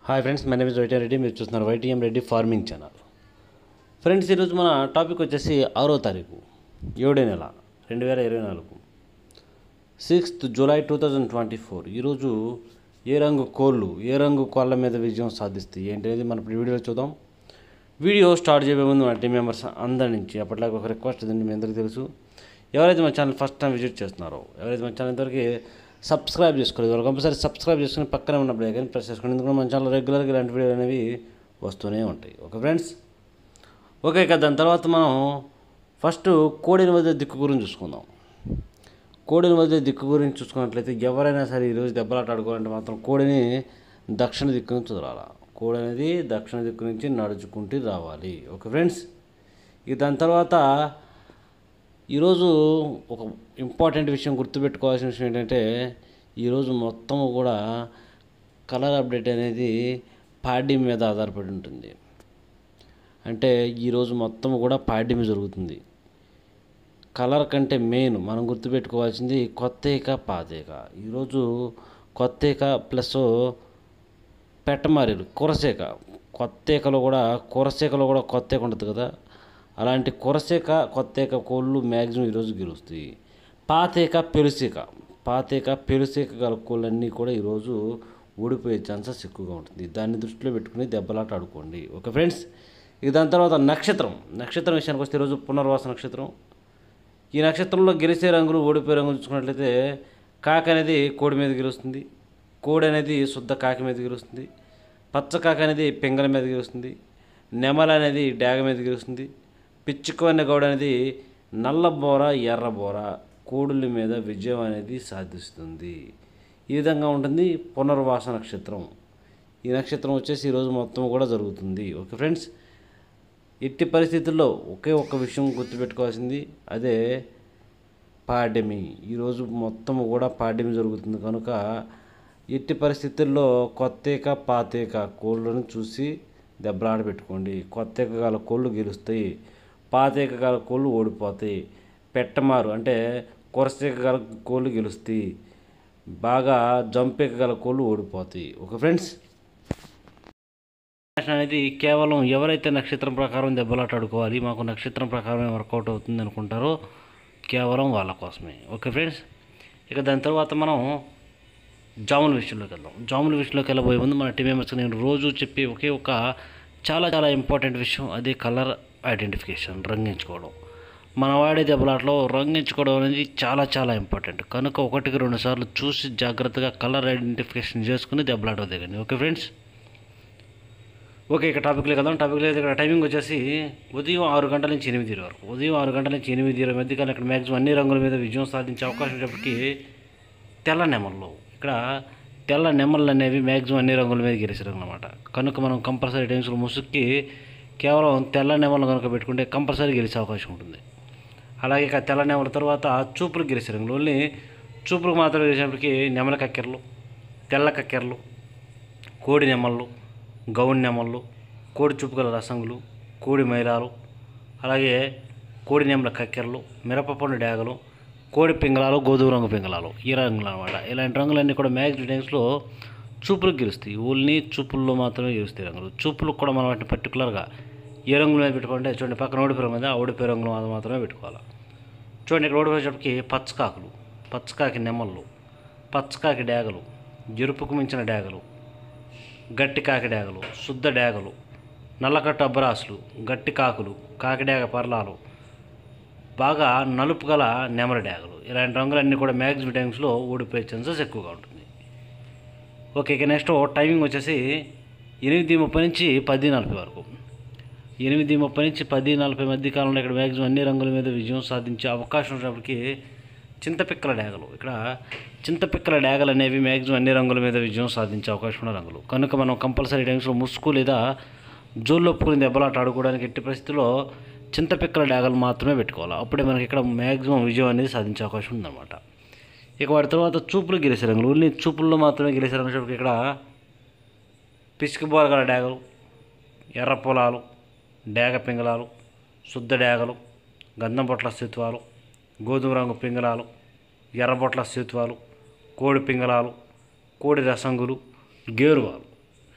hi friends my name is YTM Reddy మీరు చూస్తున్నారు YTM Reddy farming channel friends ఈరోజు మన టాపిక్ వచ్చేసి ఆరో తారీఖు ఏడో నెల రెండు వేల ఇరవై నాలుగు sixth July two thousand twenty four ఈరోజు ఏ రంగు కోళ్ళు ఏ రంగు కోళ్ళ మీద విజయం సాధిస్తాయి ఏంటనేది మనం ఇప్పుడు వీడియోలో చూద్దాం వీడియో స్టార్ట్ చేయబోయే ముందు మన టీం మెంబర్స్ అందరి నుంచి అప్పట్లాగా ఒక రిక్వెస్ట్ ఇదండి మీ అందరికీ తెలుసు ఎవరైతే మన ఛానల్ ఫస్ట్ టైం విజిట్ చేస్తున్నారో ఎవరైతే మన ఛానల్ ఇంతవరకు సబ్స్క్రైబ్ చేసుకోలేదు వాళ్ళు కంపల్సరీ సబ్స్క్రైబ్ చేసుకుని పక్కనే ఉన్న బెల్ కానీ ప్రెస్ చేసుకోండి ఎందుకంటే మన ఛానల్ రెగ్యులర్గా ఇలాంటి వీడియోలు అనేవి వస్తూనే ఉంటాయి ఓకే ఫ్రెండ్స్ ఓకే ఇక దాని తర్వాత మనం ఫస్ట్ కోడిని మధ్య దిక్కు గురించి చూసుకుందాం కోడిని మధ్య దిక్కు గురించి చూసుకున్నట్లయితే ఎవరైనా సరే ఈరోజు దెబ్బలాట ఆడుకోవాలంటే మాత్రం కోడిని దక్షిణ దిక్కు నుంచి వదలాలి కోడి అనేది దక్షిణ దిక్కు నుంచి నడుచుకుంటూ రావాలి ఓకే ఫ్రెండ్స్ ఇక దాని తర్వాత ఈరోజు ఒక ఇంపార్టెంట్ విషయం గుర్తుపెట్టుకోవాల్సిన విషయం ఏంటంటే ఈరోజు మొత్తం కూడా కలర్ అప్డేట్ అనేది పాడ్డీ మీద ఆధారపడి ఉంటుంది అంటే ఈరోజు మొత్తం కూడా పాడ్యమి జరుగుతుంది కలర్ కంటే మెయిన్ మనం గుర్తుపెట్టుకోవాల్సింది కొత్తేక పాతేక ఈరోజు కొత్తేక ప్లస్ పెట్టమారీలు కొరసేక కొత్తేకలో కూడా కొరసేకలో కూడా కొత్తేక ఉంటుంది కదా అలాంటి కొరసేక కొత్తేక కోళ్ళు మ్యాక్సిమం ఈరోజు గెలుస్తాయి పాతేక పెరుసేక పాతేక పెరుసేక గల కోళ్ళన్నీ కూడా ఈరోజు ఓడిపోయే ఛాన్సెస్ ఎక్కువగా ఉంటుంది దాన్ని దృష్టిలో పెట్టుకుని దెబ్బలాట ఆడుకోండి ఓకే ఫ్రెండ్స్ ఇక దాని తర్వాత నక్షత్రం నక్షత్రం విషయానికి వస్తే ఈరోజు పునర్వాస నక్షత్రం ఈ నక్షత్రంలో గెలిచే రంగులు ఓడిపోయే రంగులు చూసుకున్నట్లయితే కాక అనేది కోడి మీద గెలుస్తుంది కోడి అనేది శుద్ధ కాకి మీద గెలుస్తుంది పచ్చ కాక అనేది పింగళ మీద గెలుస్తుంది నెమల అనేది డాగ మీద గెలుస్తుంది పిచ్చుకు అనే గౌడ అనేది నల్ల బోర ఎర్ర బోర కోడుల మీద విజయం అనేది సాధిస్తుంది ఈ విధంగా ఉంటుంది పునర్వాస నక్షత్రం ఈ నక్షత్రం వచ్చేసి ఈరోజు మొత్తం కూడా జరుగుతుంది ఓకే ఫ్రెండ్స్ ఎట్టి పరిస్థితుల్లో ఒకే ఒక్క విషయం గుర్తుపెట్టుకోవాల్సింది అదే పాడ్యమి ఈరోజు మొత్తం కూడా పాడ్యమి జరుగుతుంది కనుక ఎట్టి పరిస్థితుల్లో కొత్తేక పాతేక కోళ్ళను చూసి దెబ్బలాట పెట్టుకోండి కొత్తేక గల కోళ్ళు గెలుస్తాయి పాతేక గల కోళ్ళు ఓడిపోతాయి పెట్టమారు అంటే కొరసేక గల కోళ్ళు గెలుస్తాయి బాగా జంపేక గల కోళ్ళు ఓడిపోతాయి ఓకే ఫ్రెండ్స్ నక్షత్రం అనేది కేవలం ఎవరైతే నక్షత్రం ప్రకారం దెబ్బలాట ఆడుకోవాలి మాకు నక్షత్రం ప్రకారమే వర్కౌట్ అవుతుంది అనుకుంటారో కేవలం వాళ్ళ కోసమే ఓకే ఫ్రెండ్స్ ఇక దాని తర్వాత మనం జాముల విషయంలోకి వెళ్దాం జాముల విషయంలోకి వెళ్ళబోయే ముందు మన టీం మెంబర్స్ నేను రోజు చెప్పే ఒకే ఒక చాలా చాలా ఇంపార్టెంట్ విషయం అదే కలర్ ఐడెంటిఫికేషన్ రంగించుకోవడం మన వాడే దెబ్బలాటలో రంగించుకోవడం అనేది చాలా చాలా ఇంపార్టెంట్ కనుక ఒకటికి రెండు సార్లు చూసి జాగ్రత్తగా కలర్ ఐడెంటిఫికేషన్ చేసుకుని దెబ్బలాట దిగండి ఓకే ఫ్రెండ్స్ ఓకే ఇక టాపిక్లో కదా టాపిక్లో ఇక్కడ టైమింగ్ వచ్చేసి ఉదయం ఆరు గంటల నుంచి ఎనిమిది వరకు ఉదయం ఆరు గంటల నుంచి ఎనిమిది ఇరవై మధ్య కానీ ఇక్కడ మ్యాక్సిమం అన్ని రంగుల మీద విజయం సాధించే అవకాశం ఉన్నప్పటికీ తెల్ల నెమళ్ళు ఇక్కడ తెల్ల నెమళ్ళు అనేవి మ్యాక్సిమం అన్ని రంగుల మీద గెలిచారు అనమాట కనుక మనం కంపల్సరీ టైమ్స్లో ముసుక్కి కేవలం తెల్ల నెమలు కనుక పెట్టుకుంటే కంపల్సరీ గెలిచే అవకాశం ఉంటుంది అలాగే ఇక తెల్ల నెమల తర్వాత చూపులు గెలిచే రంగులు ఓన్లీ చూపులకు మాత్రమే గెలిచినప్పటికీ నెమల కక్కెరలు తెల్ల కక్కెరలు కోడి నెమళ్ళు గౌన్ నెమళ్ళు కోడి చూపుగల రసంగులు కోడి మైలాలు అలాగే కోడి నెమల కక్కెరలు మిరపపండు డ్యాగలు కోడి పింగళాలు గోధుమ రంగు పింగళాలు ఈ రంగులు అనమాట ఇలాంటి రంగులన్నీ కూడా మ్యాక్సిమం టైమ్స్లో చూపులకు గెలుస్తాయి ఓన్లీ చూపుల్లో మాత్రమే గెలుస్తాయి రంగులు చూపులకు కూడా మనం వాటిని పర్టికులర్గా ఏ రంగుల మీద పెట్టుకుంటే చూడండి పక్కన ఓడిపోయి మీద ఓడిపోయే రంగులు మీద మాత్రమే పెట్టుకోవాలి చూడండి ఇక్కడ ఓడిపోయేటప్పటికి పచ్చకాకులు పచ్చకాకి నెమళ్ళు పచ్చకాకి డ్యాగలు ఎరుపుకు మించిన డ్యాగలు గట్టి కాకిడాగలు శుద్ధ డ్యాగలు నల్లకట్టు అబ్బరాసులు గట్టి కాకులు కాకిడాగ పర్లాలు బాగా నలుపు గల నెమల డ్యాగలు ఇలాంటి రంగులన్నీ కూడా మ్యాక్సిమం టైమ్స్లో ఓడిపోయే ఛాన్సెస్ ఎక్కువగా ఉంటుంది ఓకే ఇక నెక్స్ట్ టైమింగ్ వచ్చేసి ఎనిమిది ముప్పై నుంచి పది నలభై వరకు ఎనిమిది ముప్పై నుంచి పది నలభై మధ్య కాలంలో ఇక్కడ మ్యాక్సిమం అన్ని రంగుల మీద విజయం సాధించే అవకాశం ఉన్నప్పటికీ చింతపిక్కల డ్యాగలు ఇక్కడ చింతపిక్కల డ్యాగలు అనేవి మ్యాక్సిమం అన్ని రంగుల మీద విజయం సాధించే అవకాశం ఉన్న రంగులు కనుక మనం కంపల్సరీ టైమ్స్లో ముసుగు లేదా జోల్లో ఒప్పుకుని దెబ్బలాట ఆడుకోవడానికి ఎట్టి పరిస్థితుల్లో చింతపిక్కల డ్యాగలు మాత్రమే పెట్టుకోవాలి అప్పుడే మనకి ఇక్కడ మ్యాక్సిమం విజయం అనేది సాధించే అవకాశం ఉందన్నమాట ఇక వాటి తర్వాత చూపులు గెలిచే రంగులు ఓన్లీ చూపుల్లో మాత్రమే గెలిచే రంగులు ఇక్కడ పిసికి గల డ్యాగలు ఎర్ర పొలాలు డ్యాగ పింగళాలు శుద్ధ డ్యాగలు గంధం పొట్ల స్థిత్వాలు గోధుమ రంగు పింగళాలు ఎర్రబొట్ల స్థిత్వాలు కోడి పింగళాలు కోడి రసంగులు గేరువాలు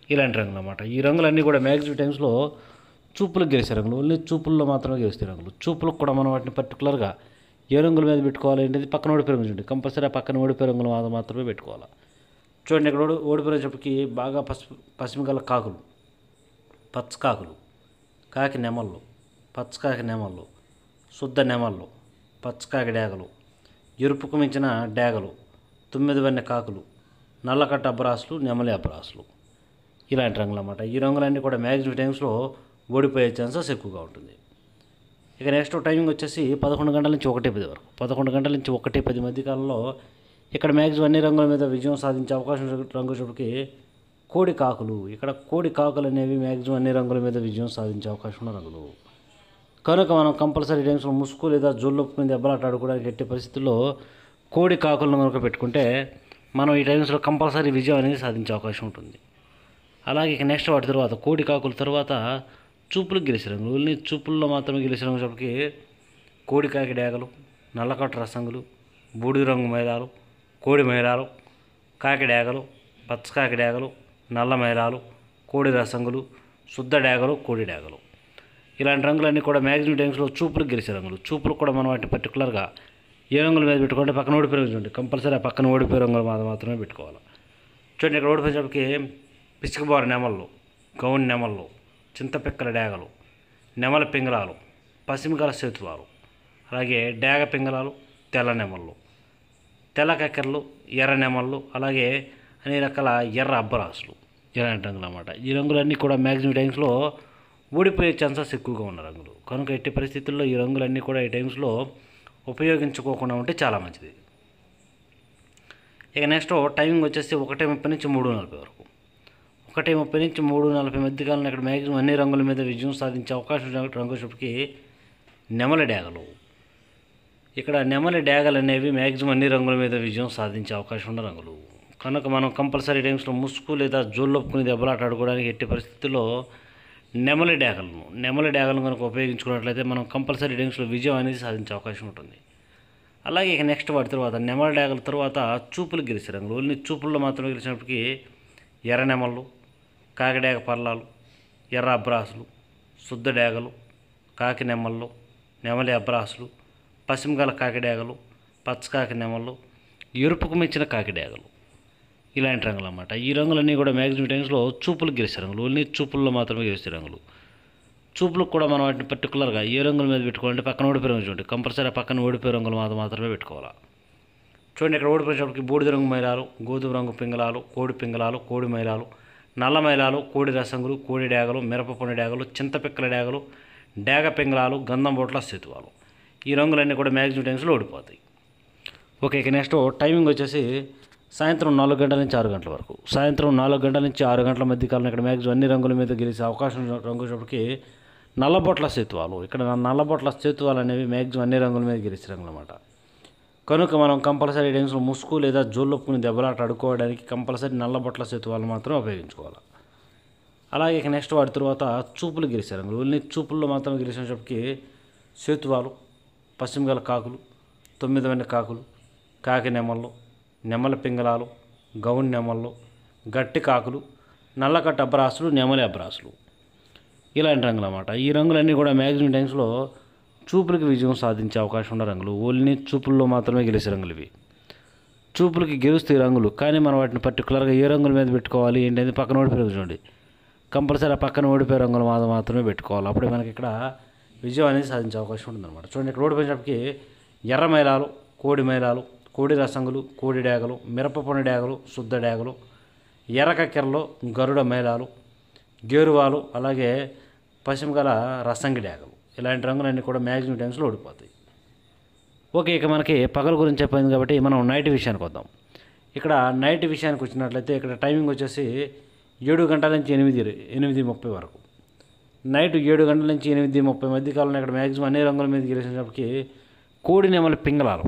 ఇలాంటి రంగులు అన్నమాట ఈ రంగులన్నీ కూడా మ్యాక్సిమం టైమ్స్లో చూపులకు గెలిచే రంగులు ఓన్లీ చూపుల్లో మాత్రమే గెలుస్తాయి రంగులు చూపులకు కూడా మనం వాటిని పర్టికులర్గా ఏ రంగుల మీద పెట్టుకోవాలి అనేది పక్కన ఓడిపోయి రంగులు ఉంటుంది కంపల్సరీ ఆ పక్కన ఓడిపోయి రంగులు మాత్రం మాత్రమే పెట్టుకోవాలి చూడండి ఇక్కడ ఓడి ఓడిపోయేటప్పటికి బాగా పసుపు పసిమి గల కాకులు పచ్చ కాకులు కాకి నెమళ్ళు పచ్చకాకి నెమళ్ళు శుద్ధ నెమళ్ళు పచ్చకాకి డేగలు ఎరుపుకు మించిన డేగలు తొమ్మిది వన్నె కాకులు నల్లకట్ట అబ్రాసులు నెమలి అబ్రాసులు ఇలాంటి రంగులు అన్నమాట ఈ రంగులన్నీ కూడా మ్యాక్సిమం టైమ్స్లో ఓడిపోయే ఛాన్సెస్ ఎక్కువగా ఉంటుంది ఇక నెక్స్ట్ టైమింగ్ వచ్చేసి పదకొండు గంటల నుంచి ఒకటి పది వరకు పదకొండు గంటల నుంచి ఒకటి పది మధ్య కాలంలో ఇక్కడ మ్యాక్సిమం అన్ని రంగుల మీద విజయం సాధించే అవకాశం రంగు చూపుకి కోడి కాకులు ఇక్కడ కోడి కాకులు అనేవి మ్యాక్సిమం అన్ని రంగుల మీద విజయం సాధించే అవకాశం ఉన్న రంగులు కనుక మనం కంపల్సరీ టైమ్స్లో ముసుగు లేదా జొల్లు మీద దెబ్బలాట ఆడుకోవడానికి ఎట్టి పరిస్థితుల్లో కోడి కాకులను కనుక పెట్టుకుంటే మనం ఈ టైమ్స్లో కంపల్సరీ విజయం అనేది సాధించే అవకాశం ఉంటుంది అలాగే ఇక నెక్స్ట్ వాటి తర్వాత కోడి కాకుల తర్వాత చూపులకు గెలిచే రంగులు ఓన్లీ చూపుల్లో మాత్రమే గెలిచే రంగులకి కోడి కాకి డేగలు నల్లకట్ట రసంగులు బూడిద రంగు మైదాలు కోడి మైదాలు కాకి డేగలు పచ్చకాకి డేగలు నల్ల మైదాలు కోడి రసంగులు శుద్ధ డేగలు కోడి డేగలు ఇలాంటి రంగులన్నీ కూడా మ్యాక్సిమం టైమ్స్లో చూపులకు గెలిచే రంగులు చూపులకు కూడా మనం వాటిని పర్టికులర్గా ఏ రంగుల మీద పెట్టుకుంటే పక్కన ఓడిపోయే రంగులు ఉంటాయి కంపల్సరీ ఆ పక్కన ఓడిపోయే రంగులు మాత్రం మాత్రమే పెట్టుకోవాలి చూడండి ఇక్కడ ఓడిపోయేటప్పటికి పిచ్చుకబారు నెమళ్ళు గౌన్ నెమళ్ళు చింతపిక్కల డేగలు నెమల పింగళాలు పసిమిగల సేతువాలు అలాగే డేగ పింగళాలు తెల్ల నెమళ్ళు తెల్ల కక్కెరలు ఎర్ర నెమళ్ళు అలాగే అన్ని రకాల ఎర్ర అబ్బరాసులు ఇలాంటి రంగులు అన్నమాట ఈ రంగులన్నీ కూడా మ్యాక్సిమం టైమ్స్లో ఊడిపోయే ఛాన్సెస్ ఎక్కువగా ఉన్న రంగులు కనుక ఎట్టి పరిస్థితుల్లో ఈ రంగులన్నీ కూడా ఈ టైమ్స్లో ఉపయోగించుకోకుండా ఉంటే చాలా మంచిది ఇక నెక్స్ట్ టైమింగ్ వచ్చేసి ఒకటి ముప్పై నుంచి మూడు నలభై వరకు ఒకటి ముప్పై నుంచి మూడు నలభై మధ్య కాలంలో ఇక్కడ మ్యాక్సిమం అన్ని రంగుల మీద విజయం సాధించే అవకాశం ఉన్న రంగు చూపుకి నెమలి డేగలు ఇక్కడ నెమలి డేగలు అనేవి మ్యాక్సిమం అన్ని రంగుల మీద విజయం సాధించే అవకాశం ఉన్న రంగులు కనుక మనం కంపల్సరీ టైమ్స్లో ముసుగు లేదా జోళ్ళొప్పుకుని దెబ్బలాట ఆడుకోవడానికి ఎట్టి పరిస్థితుల్లో నెమలి డేగలను నెమలి డేగలను కనుక ఉపయోగించుకున్నట్లయితే మనం కంపల్సరీ టైమ్స్లో విజయం అనేది సాధించే అవకాశం ఉంటుంది అలాగే ఇక నెక్స్ట్ వాటి తర్వాత నెమల డేగల తర్వాత చూపులు గెలిచే రంగులు ఓన్లీ చూపుల్లో మాత్రమే గెలిచినప్పటికీ ఎర్ర నెమళ్ళు కాకిడేగ పల్లాలు ఎర్ర అబ్రాసులు శుద్ధ డేగలు కాకి నెమళ్ళు నెమలి అబ్రాసులు పసిమిగల కాకిడేగలు పచ్చకాకి నెమళ్ళు ఎరుపుకు మించిన కాకిడేగలు ఇలాంటి రంగులు అన్నమాట ఈ రంగులన్నీ కూడా మ్యాక్సిమం టైమ్స్లో చూపులు గెలిచే రంగులు ఓన్లీ చూపుల్లో మాత్రమే గెలిచే రంగులు చూపులకు కూడా మనం వాటిని పర్టికులర్గా ఏ రంగుల మీద పెట్టుకోవాలంటే పక్కన ఓడిపోయే రంగు చూడండి కంపల్సరీ ఆ పక్కన ఓడిపోయే రంగులు మాత్రం మాత్రమే పెట్టుకోవాలి చూడండి ఇక్కడ ఓడిపోయేటప్పటికి బూడిద రంగు మైలాలు గోధుమ రంగు పింగళాలు కోడి పింగళాలు కోడి మైలాలు నల్ల మైలాలు కోడి రసంగులు కోడి డేగలు మిరపపొని డేగలు చింతపిక్కల డేగలు డేగ పింగళాలు గంధం బొట్ల సేతువాలు ఈ రంగులన్నీ కూడా మ్యాక్సిమం టైమ్స్లో ఓడిపోతాయి ఓకే ఇక నెక్స్ట్ టైమింగ్ వచ్చేసి సాయంత్రం నాలుగు గంటల నుంచి ఆరు గంటల వరకు సాయంత్రం నాలుగు గంటల నుంచి ఆరు గంటల మధ్య కాలం ఇక్కడ మ్యాక్సిమం అన్ని రంగుల మీద గెలిచే అవకాశం ఉన్న రంగు వచ్చేటప్పటికి నల్లబొట్ల సేతువాలు ఇక్కడ నల్లబొట్ల సేతువాలు అనేవి మ్యాక్సిమం అన్ని రంగుల మీద గెలిచే రంగులు అన్నమాట కనుక మనం కంపల్సరీ టైమ్స్లో ముసుగు లేదా జోళ్ళొప్పుకుని దెబ్బలాట ఆడుకోవడానికి కంపల్సరీ నల్లబొట్ల సేతువాలు మాత్రం ఉపయోగించుకోవాలి అలాగే ఇక నెక్స్ట్ వాటి తర్వాత చూపులు గెలిచే రంగులు ఓన్లీ చూపుల్లో మాత్రం గెలిచినప్పటికీ సేతువాలు పశ్చిమగల కాకులు తొమ్మిది వెన్న కాకులు కాకి నెమళ్ళు నెమల పింగళాలు గౌన్ నెమళ్ళు గట్టి కాకులు నల్లకట్ట అబ్రాసులు నెమలి అబ్రాసులు ఇలాంటి రంగులు అన్నమాట ఈ రంగులన్నీ కూడా మ్యాక్సిమం టైమ్స్లో చూపులకి విజయం సాధించే అవకాశం ఉన్న రంగులు ఓన్లీ చూపుల్లో మాత్రమే గెలిచే రంగులు ఇవి చూపులకి గెలుస్తాయి రంగులు కానీ మనం వాటిని పర్టికులర్గా ఏ రంగుల మీద పెట్టుకోవాలి ఏంటంటే పక్కన ఓడిపోయి చూడండి కంపల్సరీ ఆ పక్కన ఓడిపోయే రంగులు మాత్రం మాత్రమే పెట్టుకోవాలి అప్పుడే మనకి ఇక్కడ విజయం అనేది సాధించే అవకాశం ఉంటుందన్నమాట చూడండి ఇక్కడ ఓడిపోయినప్పటికీ ఎర్ర మైలాలు కోడి మైలాలు కోడి రసంగులు కోడి డేగలు మిరపపొని డేగలు శుద్ధ డేగలు ఎర్రకక్కెరలు గరుడ మైలాలు గేరువాలు అలాగే పశ్చిమ గల రసంగి డేగలు ఇలాంటి రంగులన్నీ కూడా మ్యాక్సిమం టైమ్స్లో ఓడిపోతాయి ఓకే ఇక మనకి పగల గురించి చెప్పింది కాబట్టి మనం నైట్ విషయానికి వద్దాం ఇక్కడ నైట్ విషయానికి వచ్చినట్లయితే ఇక్కడ టైమింగ్ వచ్చేసి ఏడు గంటల నుంచి ఎనిమిది ఎనిమిది ముప్పై వరకు నైట్ ఏడు గంటల నుంచి ఎనిమిది ముప్పై మధ్య కాలంలో ఇక్కడ మ్యాక్సిమం అన్ని రంగుల మీద గెలిచినప్పటికీ కోడి నెమలి పింగళాలు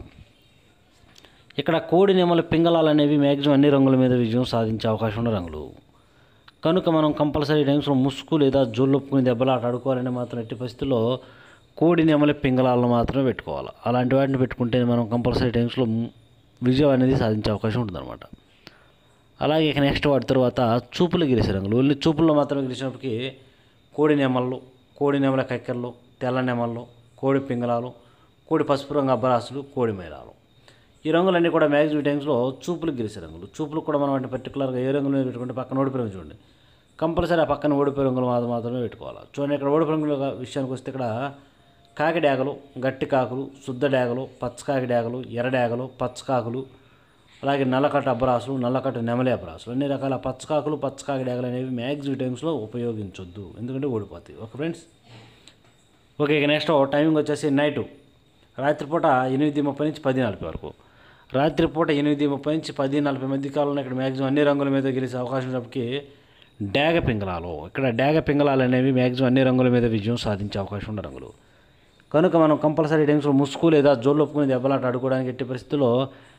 ఇక్కడ కోడి నెమలి పింగళాలు అనేవి మ్యాక్సిమం అన్ని రంగుల మీద విజయం సాధించే అవకాశం ఉన్న రంగులు కనుక మనం కంపల్సరీ టైమ్స్లో ముసుగు లేదా జోళ్ళొప్పుకుని దెబ్బలాట ఆడుకోవాలని మాత్రం ఎట్టి పరిస్థితుల్లో కోడి నెమలి పింగళాలను మాత్రమే పెట్టుకోవాలి అలాంటి వాటిని పెట్టుకుంటే మనం కంపల్సరీ టైమ్స్లో విజయం అనేది సాధించే అవకాశం ఉంటుందన్నమాట అలాగే ఇక నెక్స్ట్ వాటి తర్వాత చూపులు గిరిసే రంగులు ఓన్లీ చూపుల్లో మాత్రమే గెలిచినప్పటికీ కోడి నెమళ్ళు కోడి నెమల కక్కెరలు తెల్ల నెమళ్ళు కోడి పింగళాలు కోడి పసుపు రంగు అబ్బరాసులు కోడి మేళాలు ఈ రంగులన్నీ కూడా మ్యాక్సిమం టైమ్స్లో చూపులు గెలిచే రంగులు చూపులు కూడా మనం అంటే పర్టికులర్గా ఏ రంగులు మీద పెట్టుకుంటే పక్కన ఓడిపోయి రంగు చూడండి కంపల్సరీ ఆ పక్కన ఓడిపోయి రంగులు మాత్రం మాత్రమే పెట్టుకోవాలి చూడండి ఇక్కడ ఓడిపోయి రంగుల విషయానికి వస్తే ఇక్కడ కాకి డాగలు గట్టి కాకులు శుద్ధ డాగలు పచ్చకాకి డాగలు ఎర్ర డాగలు పచ్చకాకులు అలాగే నల్లకట్ట అబ్బరాసులు నల్లకట్ట నెమలి అబ్బరాసులు అన్ని రకాల పచ్చకాకులు పచ్చకాకి డాగలు అనేవి మ్యాక్సిమం టైమ్స్లో ఉపయోగించొద్దు ఎందుకంటే ఓడిపోతాయి ఓకే ఫ్రెండ్స్ ఓకే ఇక నెక్స్ట్ టైమింగ్ వచ్చేసి నైటు రాత్రిపూట ఎనిమిది ముప్పై నుంచి పది నలభై వరకు రాత్రిపూట ఎనిమిది ముప్పై నుంచి పది నలభై మధ్య కాలంలో ఇక్కడ మ్యాక్సిమం అన్ని రంగుల మీద గెలిచే అవకాశం ఉన్నప్పటికీ డాగ పింగళాలు ఇక్కడ డాగ పింగళాలు అనేవి మ్యాక్సిమం అన్ని రంగుల మీద విజయం సాధించే అవకాశం ఉన్న రంగులు కనుక మనం కంపల్సరీ టైమ్స్లో ముసుగు లేదా జోళ్ళు ఒప్పుకుని దెబ్బలాట ఆడుకోవడానికి ఎట్టి పరిస్థితుల్లో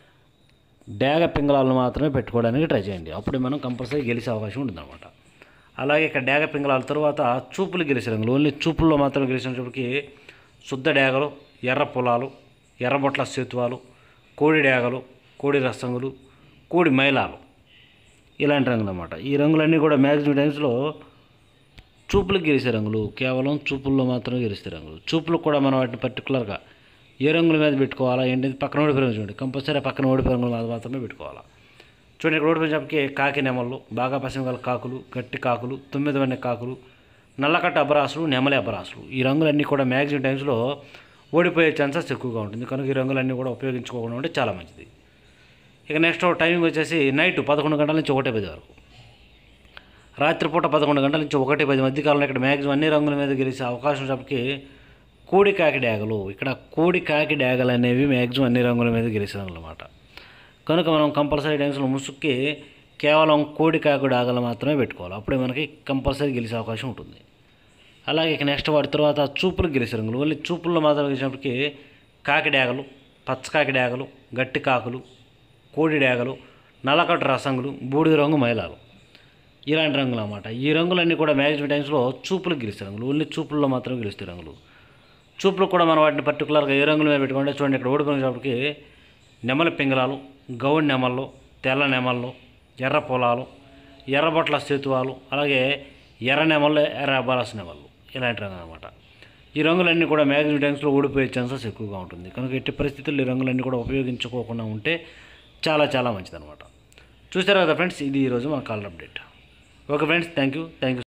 డాగ పింగళాలను మాత్రమే పెట్టుకోవడానికి ట్రై చేయండి అప్పుడే మనం కంపల్సరీ గెలిచే అవకాశం ఉంటుందన్నమాట అలాగే ఇక్కడ డాగ పింగళాల తర్వాత చూపులు గెలిచే రంగులు ఓన్లీ చూపుల్లో మాత్రం గెలిచినప్పటికీ శుద్ధ డాగలు ఎర్ర పొలాలు ఎర్రబొట్ల సేతువాలు కోడి డాగలు కోడి రసంగులు కోడి మైలాలు ఇలాంటి రంగులు అన్నమాట ఈ రంగులన్నీ కూడా మ్యాక్సిమం టైమ్స్లో చూపులకు గెలిచే రంగులు కేవలం చూపుల్లో మాత్రమే గెలిచే రంగులు చూపులకు కూడా మనం వాటిని పర్టికులర్గా ఏ రంగుల మీద పెట్టుకోవాలా ఏంటి పక్కన ఓడిపోయి రంగు చూడండి కంపల్సరీ పక్కన ఓడిపోయి రంగుల మీద మాత్రమే పెట్టుకోవాలా చూడండి ఇక్కడ ఓడిపోయినప్పటికీ కాకి నెమళ్ళు బాగా పశ్చిమ గల కాకులు గట్టి కాకులు తొమ్మిది వన్నె కాకులు నల్లకట్ట అబరాసులు నెమలి అబరాసులు ఈ రంగులన్నీ కూడా మ్యాక్సిమం టైమ్స్లో ఓడిపోయే ఛాన్సెస్ ఎక్కువగా ఉంటుంది కనుక ఈ రంగులన్నీ కూడా ఉపయోగించుకోకుండా ఉంటే చాలా మంచిది ఇక నెక్స్ట్ టైమింగ్ వచ్చేసి నైట్ పదకొండు గంటల నుంచి ఒకటే పది వరకు రాత్రిపూట పదకొండు గంటల నుంచి ఒకటి పది మధ్య కాలంలో ఇక్కడ మ్యాక్సిమం అన్ని రంగుల మీద గెలిచే అవకాశం ఉన్నప్పటికీ కోడి కాకి డ్యాగలు ఇక్కడ కోడి కాకి డ్యాగలు అనేవి మ్యాక్సిమం అన్ని రంగుల మీద గెలిచే రంగులు అన్నమాట కనుక మనం కంపల్సరీ టైమ్స్లో ముసుక్కి కేవలం కోడి కాకి డాగలు మాత్రమే పెట్టుకోవాలి అప్పుడే మనకి కంపల్సరీ గెలిచే అవకాశం ఉంటుంది అలాగే ఇక నెక్స్ట్ వాటి తర్వాత చూపులు గెలిచే రంగులు ఓన్లీ చూపుల్లో మాత్రం గెలిచినప్పటికీ కాకి డ్యాగలు పచ్చకాకి డ్యాగలు గట్టి కాకులు కోడి డ్యాగలు నల్లకట్టు రసంగులు బూడిద రంగు మైలాలు ఇలాంటి రంగులు అన్నమాట ఈ రంగులన్నీ కూడా మ్యాక్సిమం టైమ్స్లో చూపులు గెలిచే రంగులు ఓన్లీ చూపుల్లో మాత్రమే గెలుస్తాయి రంగులు చూపులు కూడా మనం వాటిని పర్టికులర్గా ఏ రంగుల మీద పెట్టుకుంటే చూడండి ఇక్కడ ఓడిపోయినప్పటికి నెమలి పింగళాలు గౌడి నెమళ్ళు తెల్ల నెమళ్ళు ఎర్ర పొలాలు ఎర్రబొట్ల సేతువాలు అలాగే ఎర్ర నెమళ్ళు ఎర్ర అబ్బాలస్ నెమళ్ళు ఇలాంటి రంగులు అనమాట ఈ రంగులన్నీ కూడా మ్యాక్సిమం టైమ్స్లో ఓడిపోయే ఛాన్సెస్ ఎక్కువగా ఉంటుంది కనుక ఎట్టి పరిస్థితుల్లో ఈ రంగులన్నీ కూడా ఉపయోగించుకోకుండా ఉంటే చాలా చాలా మంచిదన్నమాట చూసారు కదా ఫ్రెండ్స్ ఇది ఈరోజు మన call update okay friends thank you thank you